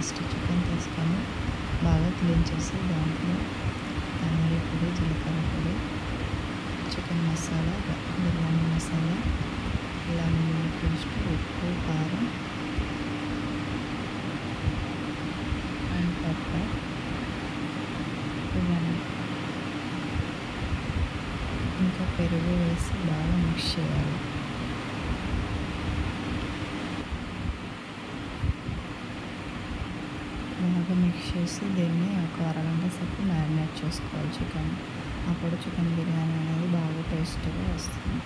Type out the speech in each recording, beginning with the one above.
first chicken తీసుకొని బాగా clean చేసి దాంట్లో ధనియాల పొడి జీలకర్ర పొడి చికెన్ మసాలా బిర్యానీ మసాలా అల్లం వెల్లుల్లి పేస్ట్ ఉప్పు కారం అండ్ పెప్పర్ ఇవన్నీ ఇంకా పెరుగు వేసి బాగా మిక్స్ చేయాలి బాగా మిక్స్ చేసి దీన్ని ఒక అరగంట సేపు మ్యారినేట్ చేసుకోవాలి చికెన్ అప్పుడు చికెన్ బిర్యానీ అనేది బాగా టేస్ట్గా వస్తుంది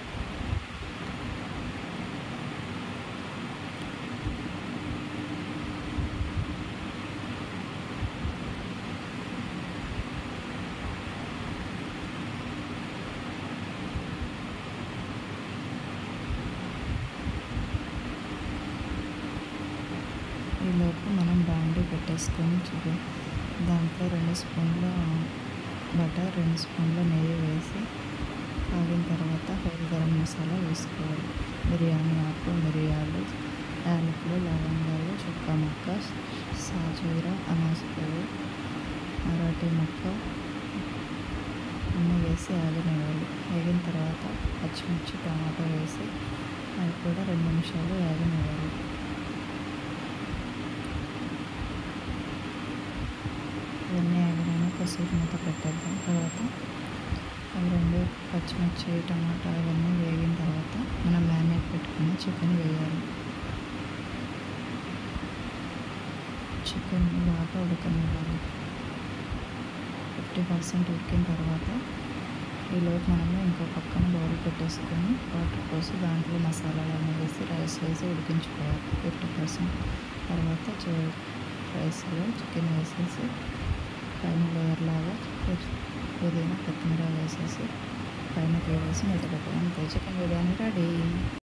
ఈలోపు మనం బాండీ పెట్టేసుకొని చికెన్ దాంట్లో రెండు స్పూన్ల బటర్ రెండు స్పూన్ల నెయ్యి వేసి కాగిన తర్వాత హోల్ గరం మసాలా వేసుకోవాలి బిర్యానీ ఆకు మిరియాలు యాలకులు లవంగాలు చుక్క ముక్క సాజీర అనాస పువ్వు మరాఠీ ముక్క అన్నీ వేసి ఆగనివ్వాలి వేగిన తర్వాత పచ్చిమిర్చి టమాటో వేసి అవి కూడా రెండు నిమిషాలు ఆగనివ్వాలి ఇవన్నీ ఆగినాక కొద్దిసేపు మూత పెట్టేద్దాం తర్వాత అవి రెండు పచ్చిమిర్చి టమాటా అవన్నీ వేగిన తర్వాత మనం మ్యారినేట్ పెట్టుకున్న చికెన్ వేయాలి చికెన్ బాగా ఉడకనివ్వాలి ఫిఫ్టీ పర్సెంట్ ఉడికిన తర్వాత ఈలోపు మనము ఇంకో పక్కన బౌల్ పెట్టేసుకొని వాటర్ పోసి దాంట్లో మసాలాలన్నీ వేసి రైస్ వేసి ఉడికించుకోవాలి ఫిఫ్టీ పర్సెంట్ తర్వాత రైస్లో చికెన్ వేసేసి పైన లేయర్ లాగా పుదీనా కొత్తిమీర వేసేసి పైన వేసి మూత పెట్టాలి అంతే చికెన్ బిర్యానీ రెడీ